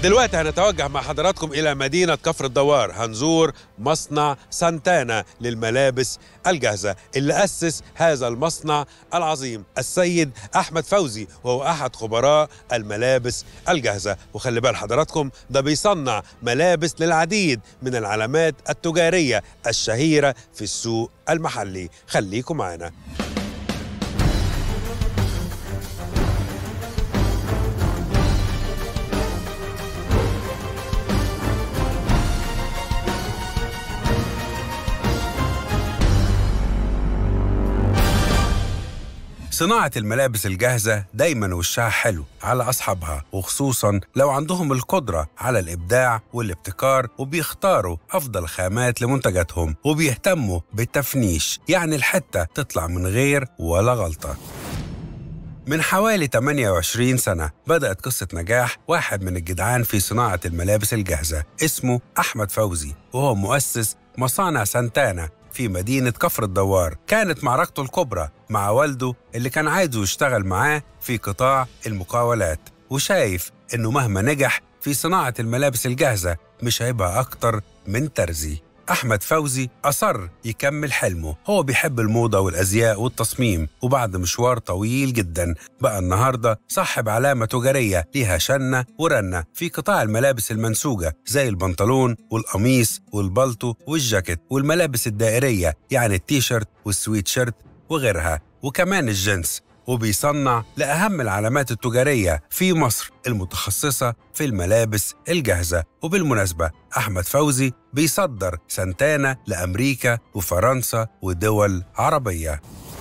دلوقتي هنتوجه مع حضراتكم إلى مدينة كفر الدوار هنزور مصنع سانتانا للملابس الجاهزة اللي أسس هذا المصنع العظيم السيد أحمد فوزي وهو أحد خبراء الملابس الجاهزة وخلي بال حضراتكم ده بيصنع ملابس للعديد من العلامات التجارية الشهيرة في السوق المحلي خليكم معنا صناعة الملابس الجاهزة دايما وشها حلو على أصحابها وخصوصا لو عندهم القدرة على الإبداع والابتكار وبيختاروا أفضل خامات لمنتجاتهم وبيهتموا بالتفنيش يعني الحتة تطلع من غير ولا غلطة من حوالي 28 سنة بدأت قصة نجاح واحد من الجدعان في صناعة الملابس الجاهزة اسمه أحمد فوزي وهو مؤسس مصانع سانتانا في مدينة كفر الدوار كانت معركته الكبرى مع والده اللي كان عايزه يشتغل معاه في قطاع المقاولات وشايف إنه مهما نجح في صناعة الملابس الجاهزة مش هيبقى أكتر من ترزي أحمد فوزي أصر يكمل حلمه هو بيحب الموضة والأزياء والتصميم وبعد مشوار طويل جدا بقى النهاردة صاحب علامة تجارية ليها شنة ورنة في قطاع الملابس المنسوجة زي البنطلون والقميص والبلطو والجاكيت والملابس الدائرية يعني التيشيرت والسويت شيرت وغيرها وكمان الجنس وبيصنع لأهم العلامات التجارية في مصر المتخصصة في الملابس الجاهزة وبالمناسبة أحمد فوزي بيصدر سانتانا لأمريكا وفرنسا ودول عربية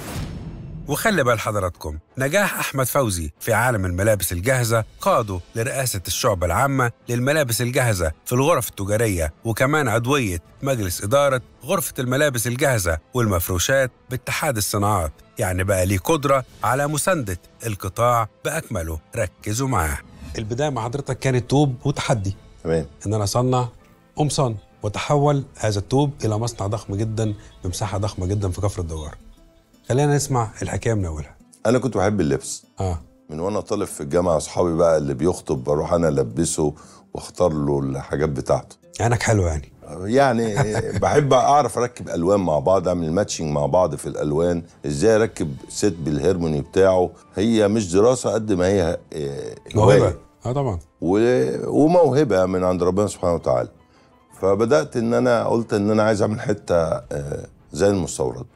وخلي بال حضراتكم نجاح أحمد فوزي في عالم الملابس الجاهزة قاده لرئاسة الشعبة العامة للملابس الجاهزة في الغرف التجارية وكمان عضوية مجلس إدارة غرفة الملابس الجاهزة والمفروشات باتحاد الصناعات يعني بقى ليه قدرة على مساندة القطاع بأكمله ركزوا معاه البداية مع حضرتك كانت توب وتحدي تمام ان انا اصنع قمصان وتحول هذا التوب الى مصنع ضخم جدا بمساحه ضخمه جدا في كفر الدوار خلينا نسمع الحكايه من اولها انا كنت بحب اللبس اه من وانا طالب في الجامعه اصحابي بقى اللي بيخطب بروح انا البسه واختار له الحاجات بتاعته عينك حلو يعني يعني بحب اعرف اركب الوان مع بعض اعمل ماتشنج مع بعض في الالوان ازاي اركب ست بالهرموني بتاعه هي مش دراسه قد ما هي آه، موهبه هواية. اه طبعا و- وموهبه من عند ربنا سبحانه وتعالى فبدات ان انا قلت ان انا عايز اعمل حته آه، زي المستورد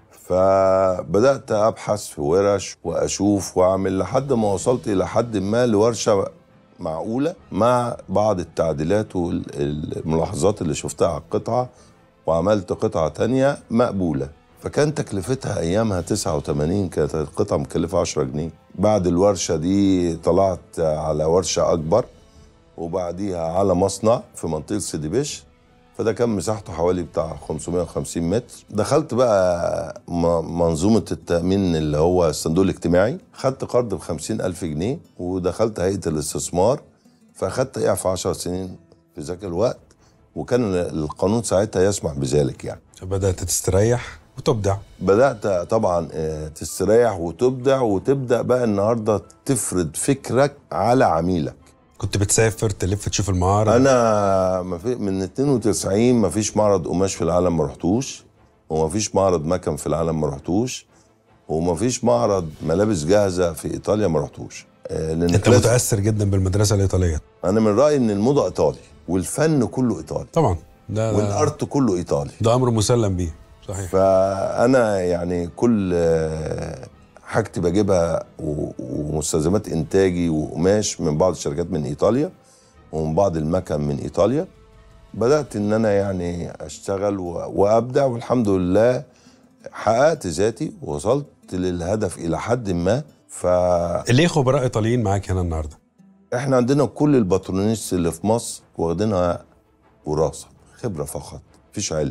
فبدات ابحث في ورش واشوف واعمل لحد ما وصلت الى حد ما لورشه معقوله مع بعض التعديلات والملاحظات اللي شفتها على القطعه وعملت قطعه تانية مقبوله فكان تكلفتها ايامها 89 كانت القطعه مكلفه 10 جنيه بعد الورشه دي طلعت على ورشه اكبر وبعديها على مصنع في منطقه سيدي بشر فده كان مساحته حوالي بتاع 550 متر دخلت بقى م- منظومة التأمين اللي هو الصندوق الاجتماعي خدت قرض ب 50 ألف جنيه ودخلت هيئة الاستثمار فأخدت إعفاء 10 سنين في ذاك الوقت وكان القانون ساعتها يسمح بذلك يعني بدات تستريح وتبدع بدأت طبعا آه، تستريح وتبدع وتبدأ بقى النهاردة تفرض فكرك على عميلك كنت بتسافر تلف تشوف المعارض انا ما في من 92 ما فيش معرض قماش في العالم ما رحتوش وما فيش معرض مكن في العالم ما رحتوش وما فيش معرض ملابس جاهزه في ايطاليا ما رحتوش آه، لان انت لازم- متاثر جدا بالمدرسه الايطاليه انا من رايي ان الموضه ايطالي والفن كله ايطالي طبعا ده ده, والارت كله ايطالي ده امر مسلم بيه صحيح فانا يعني كل آه، حاجتي بجيبها و- ومستلزمات انتاجي وقماش من بعض الشركات من ايطاليا ومن بعض المكن من ايطاليا بدات ان انا يعني اشتغل و- وابدع والحمد لله حققت ذاتي ووصلت للهدف الى حد ما فاحنا ليه خبراء ايطاليين معاك هنا النهارده عندنا كل الباترونيست اللي في مصر واخدينها وراثه خبره فقط مفيش علم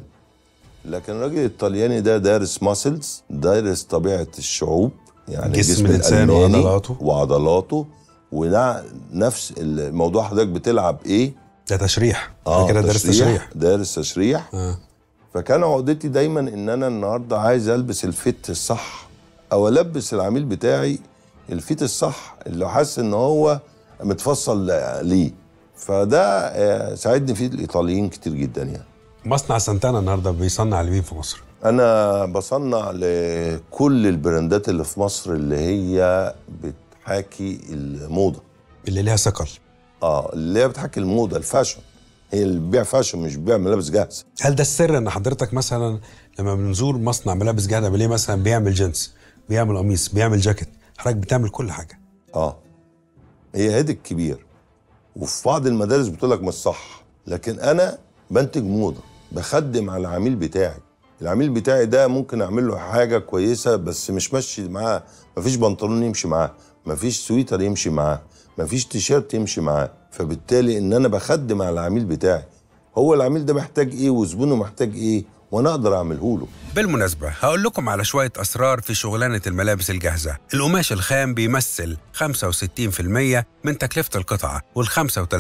لكن الراجل الطلياني ده دارس ماسلز دارس طبيعه الشعوب يعني جسم جسم الإنسان الألماني وعضلاته. وعضلاته وده نفس الموضوع حضرتك بتلعب ايه ده تشريح اه كده دارس تشريح دارس تشريح اه فكان عقدتي دايما ان انا النهارده عايز البس الفت الصح او البس العميل بتاعي الفيت الصح اللي حاسس ان هو متفصل ليه فده آه، ساعدني فيه الايطاليين كتير جدا يعني مصنع سانتانا النهارده بيصنع لمين في مصر انا بصنع لكل البراندات اللي في مصر اللي هي بتحاكي الموضه اللي ليها ثقل اه اللي هي بتحكي الموضه الفاشن هي اللي بتبيع فاشن مش بتبيع ملابس جاهزه هل ده السر ان حضرتك مثلا لما بنزور مصنع ملابس جاهزه بنلاقيه مثلا بيعمل جينز بيعمل قميص بيعمل جاكيت حضرتك بتعمل كل حاجه اه هي هدك كبير وفي بعض المدارس بتقول لك مش صح لكن انا بنتج موضه بخدم على العميل بتاعي العميل بتاعي ده ممكن اعمل له حاجه كويسه بس مش ماشي معاه مفيش بنطلون يمشي معاه مفيش سويتر يمشي معاه مفيش تيشيرت يمشي معاه فبالتالي ان انا بخدم على العميل بتاعي هو العميل ده محتاج ايه وزبونه محتاج ايه وانا اقدر اعمله له بالمناسبة هقول لكم على شوية أسرار في شغلانة الملابس الجاهزة القماش الخام بيمثل 65% من تكلفة القطعة وال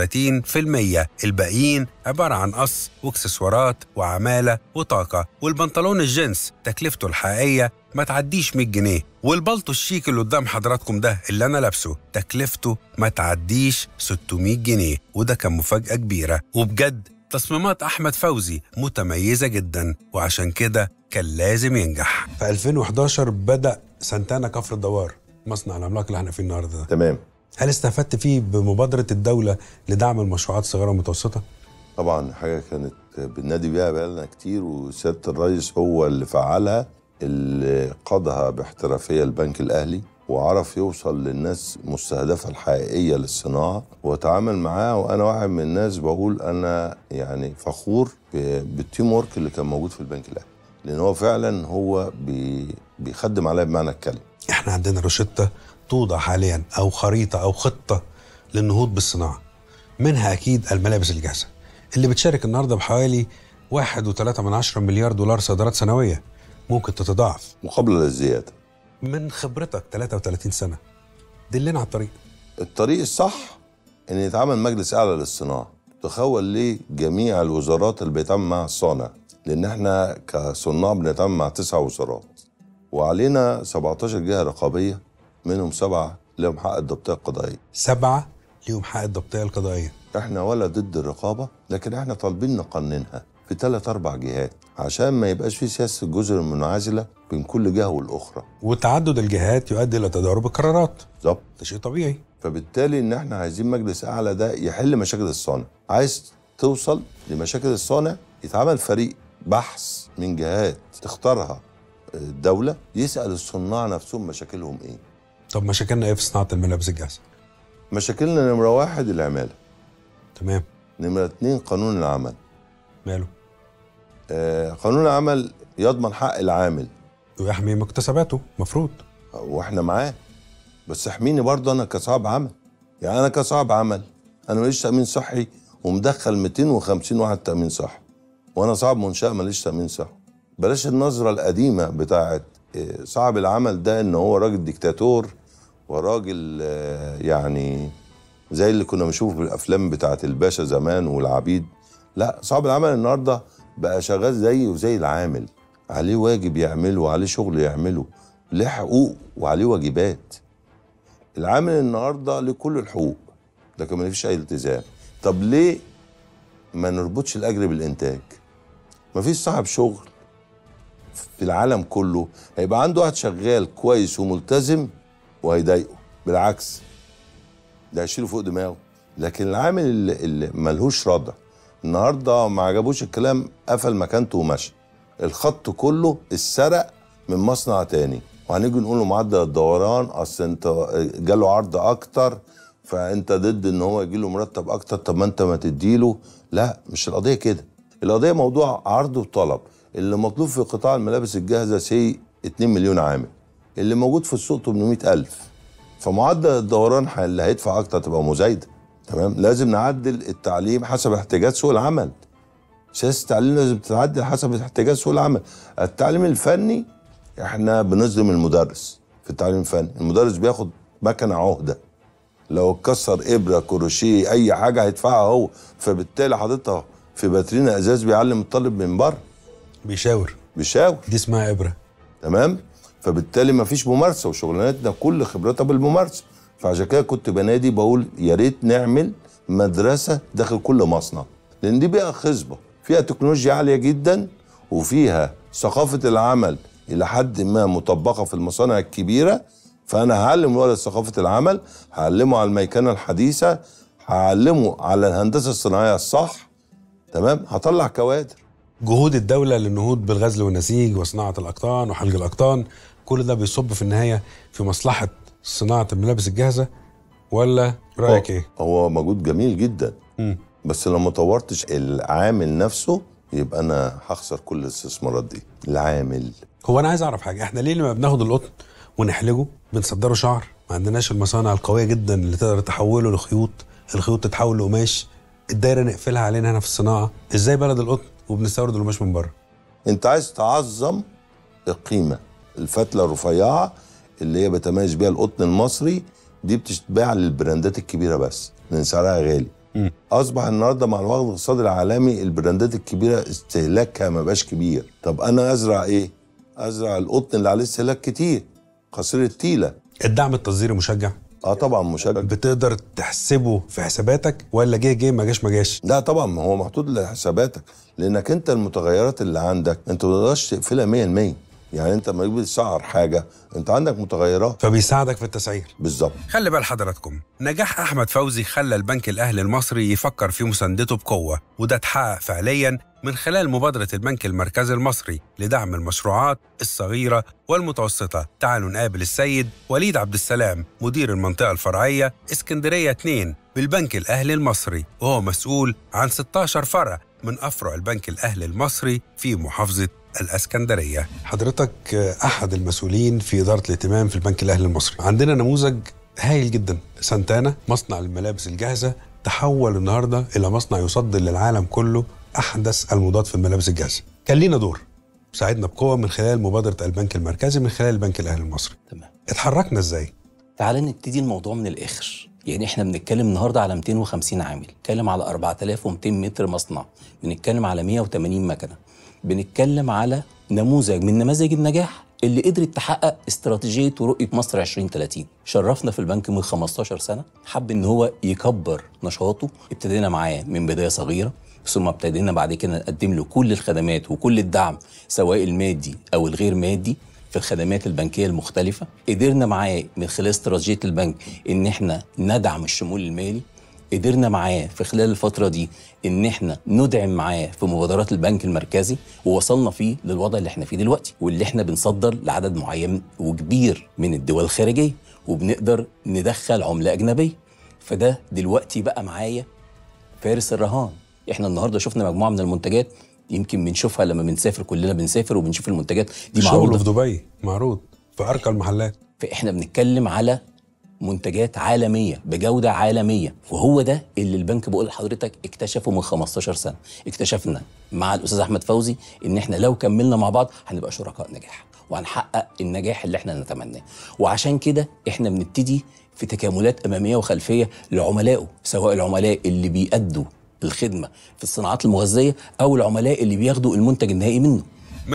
35% الباقيين عبارة عن قص واكسسوارات وعمالة وطاقة والبنطلون الجينز تكلفته الحقيقية ما تعديش 100 جنيه والبلطو الشيك اللي قدام حضراتكم ده اللي أنا لابسه تكلفته ما تعديش 600 جنيه وده كان مفاجأة كبيرة وبجد تصميمات أحمد فوزي متميزة جدا وعشان كده كان لازم ينجح في 2011 بدأ سانتانا كفر الدوار مصنع العملاق اللي احنا فيه النهارده ده تمام هل استفدت فيه بمبادرة الدولة لدعم المشروعات الصغيرة والمتوسطة؟ طبعا حاجه كانت بننادي بيها بقالنا كتير وسياده الرئيس هو اللي فعلها اللي قادها باحترافيه البنك الاهلي وعرف يوصل للناس المستهدفه الحقيقيه للصناعه وتعامل معاه وانا واحد من الناس بقول انا يعني فخور ب- بالتيم ورك اللي كان موجود في البنك الاهلي لان هو فعلا هو بي بيخدم عليا بمعنى الكلمه احنا عندنا روشتة توضع حاليا أو خريطة أو خطة للنهوض بالصناعة منها أكيد الملابس الجاهزة اللي بتشارك النهاردة بحوالي واحد وثلاثة من عشرة مليار دولار صادرات سنوية ممكن تتضاعف مقابله للزياده من خبرتك 33 سنة دلنا على الطريق الطريق الصح ان يتعمل مجلس اعلى للصناعه تخول ليه جميع الوزارات اللي بيتعامل معها الصانع لان احنا كصناع بنتعامل مع تسع وزارات وعلينا 17 جهه رقابيه منهم سبعه لهم حق الضبطيه القضائيه سبعة ليهم حق الضبطية القضائية احنا ولا ضد الرقابه لكن احنا طالبين نقننها في ثلاث اربع جهات عشان ما يبقاش في سياسه الجزر المنعزله بين كل جهه والاخرى وتعدد الجهات يؤدي إلى تضارب القرارات بالظبط ده شيء طبيعي فبالتالي ان احنا عايزين مجلس اعلى ده يحل مشاكل الصانع عايز توصل لمشاكل الصانع يتعمل فريق بحث من جهات تختارها الدوله يسال الصناع نفسهم مشاكلهم ايه طب مشاكلنا ايه في صناعة الملابس الجاهزة؟ مشاكلنا نمره واحد العماله تمام نمره اتنين قانون العمل ماله آه قانون العمل يضمن حق العامل ويحمي مكتسباته مفروض واحنا معاه بس احميني برضه انا كصاحب عمل يعني انا كصاحب عمل انا ماليش تامين صحي ومدخل 250 واحد تامين صحي وانا صاحب منشاه ماليش تامين صحي بلاش النظره القديمه بتاعت إيه، صاحب العمل ده ان هو راجل ديكتاتور وراجل آه، يعني زي اللي كنا بنشوفه في الافلام بتاعت الباشا زمان والعبيد لا صاحب العمل النهارده بقى شغال زيه وزي العامل عليه واجب يعمله وعليه شغل يعمله ليه حقوق وعليه واجبات العامل النهارده ليه كل الحقوق لكن ما فيش اي التزام طب ليه ما نربطش الاجر بالانتاج ما فيش صاحب شغل في العالم كله هيبقى عنده واحد شغال كويس وملتزم وهيضايقه بالعكس ده هيشيله فوق دماغه لكن العامل اللي, اللي ملهوش ردع النهارده ما عجبوش الكلام قفل مكانته ومشى الخط كله اتسرق من مصنع تاني وهنيجي نقول له معدل الدوران اصل انت جاله عرض اكتر فانت ضد ان هو يجي له مرتب اكتر طب ما انت ما تديله لا مش القضيه كده القضيه موضوع عرض وطلب اللي مطلوب في قطاع الملابس الجاهزه سي 2 مليون عامل اللي موجود في السوق 800 الف فمعدل الدوران ح- اللي هيدفع اكتر تبقى مزايده تمام لازم نعدل التعليم حسب احتياجات سوق العمل سياسه التعليم لازم تتعدل حسب احتياجات سوق العمل التعليم الفني احنا بنظلم المدرس في التعليم الفني المدرس بياخد مكنه عهده لو اتكسر ابره كروشيه اي حاجه هيدفعها هو فبالتالي حضرتك في باترينا ازاز بيعلم الطالب من بره بيشاور بيشاور دي اسمها ابره تمام فبالتالي مفيش ممارسه وشغلانتنا كل خبرتها بالممارسه فعشان كده كنت بنادي بقول يا ريت نعمل مدرسه داخل كل مصنع لان دي بيئه خصبه فيها تكنولوجيا عاليه جدا وفيها ثقافه العمل الى حد ما مطبقه في المصانع الكبيره فانا هعلم الولد ثقافه العمل هعلمه على الميكنه الحديثه هعلمه على الهندسه الصناعيه الصح تمام هطلع كوادر جهود الدولة للنهوض بالغزل والنسيج وصناعة الأقطان وحلق الأقطان كل ده بيصب في النهاية في مصلحة صناعة الملابس الجاهزة ولا رأيك إيه؟ هو مجهود جميل جدا مم. بس لو ما طورتش العامل نفسه يبقى انا هخسر كل الاستثمارات دي العامل هو أنا عايز أعرف حاجة إحنا ليه لما بناخد القطن ونحلجه بنصدره شعر ما عندناش المصانع القوية جدا اللي تقدر تحوله لخيوط الخيوط تتحول لقماش الدايرة نقفلها علينا هنا في الصناعة إزاي بلد القطن وبنستورد القماش من بره انت عايز تعظم القيمه الفتله الرفيعه اللي هي بيتميز بيها القطن المصري دي بتتباع للبراندات الكبيره بس لان سعرها غالي مم. اصبح النهارده مع الوضع الاقتصادي العالمي البراندات الكبيره استهلاكها ما بقاش كبير طب انا ازرع ايه ازرع القطن اللي عليه استهلاك كتير قصير التيله الدعم التصديري مشجع اه طبعا مشجع بتقدر تحسبه في حساباتك ولا جه جه ما جاش ما جاش لا طبعا ما هو محطوط لحساباتك لانك انت المتغيرات اللي عندك انت ما تقدرش تقفلها 100% يعني انت لما تيجي تسعر حاجه انت عندك متغيرات فبيساعدك في التسعير بالظبط خلي بال حضراتكم نجاح احمد فوزي خلى البنك الاهلي المصري يفكر في مساندته بقوه وده اتحقق فعليا من خلال مبادره البنك المركزي المصري لدعم المشروعات الصغيره والمتوسطه تعالوا نقابل السيد وليد عبد السلام مدير المنطقه الفرعيه اسكندريه 2 بالبنك الاهلي المصري وهو مسؤول عن 16 فرع من افرع البنك الاهلي المصري في محافظه الاسكندريه حضرتك احد المسؤولين في اداره الاهتمام في البنك الاهلي المصري عندنا نموذج هايل جدا سانتانا مصنع الملابس الجاهزه تحول النهارده الى مصنع يصدر للعالم كله احدث الموضات في الملابس الجاهزه كان لينا دور ساعدنا بقوه من خلال مبادره البنك المركزي من خلال البنك الاهلي المصري تمام اتحركنا ازاي تعال نبتدي الموضوع من الاخر يعني احنا بنتكلم النهارده على 250 عامل بنتكلم على 4200 متر مصنع بنتكلم على 180 مكنه بنتكلم على نموذج من نماذج النجاح اللي قدرت تحقق استراتيجيه ورؤيه مصر 2030 شرفنا في البنك من 15 سنه حب ان هو يكبر نشاطه ابتدينا معاه من بدايه صغيره ثم ابتدينا بعد كده نقدم له كل الخدمات وكل الدعم سواء المادي او الغير مادي في الخدمات البنكيه المختلفه قدرنا معاه من خلال استراتيجيه البنك ان احنا ندعم الشمول المالي قدرنا معاه في خلال الفترة دي إن إحنا ندعم معاه في مبادرات البنك المركزي ووصلنا فيه للوضع اللي إحنا فيه دلوقتي واللي إحنا بنصدر لعدد معين وكبير من الدول الخارجية وبنقدر ندخل عملة أجنبية فده دلوقتي بقى معايا فارس الرهان إحنا النهاردة شفنا مجموعة من المنتجات يمكن بنشوفها لما بنسافر كلنا بنسافر وبنشوف المنتجات دي شغله معروضة في دبي معروض في ارقى المحلات فاحنا بنتكلم على منتجات عالميه بجوده عالميه وهو ده اللي البنك بقول لحضرتك اكتشفه من 15 سنه اكتشفنا مع الاستاذ احمد فوزي ان احنا لو كملنا مع بعض هنبقى شركاء نجاح وهنحقق النجاح اللي احنا نتمناه وعشان كده احنا بنبتدي في تكاملات اماميه وخلفيه لعملائه سواء العملاء اللي بيأدوا الخدمه في الصناعات المغذيه او العملاء اللي بياخدوا المنتج النهائي منه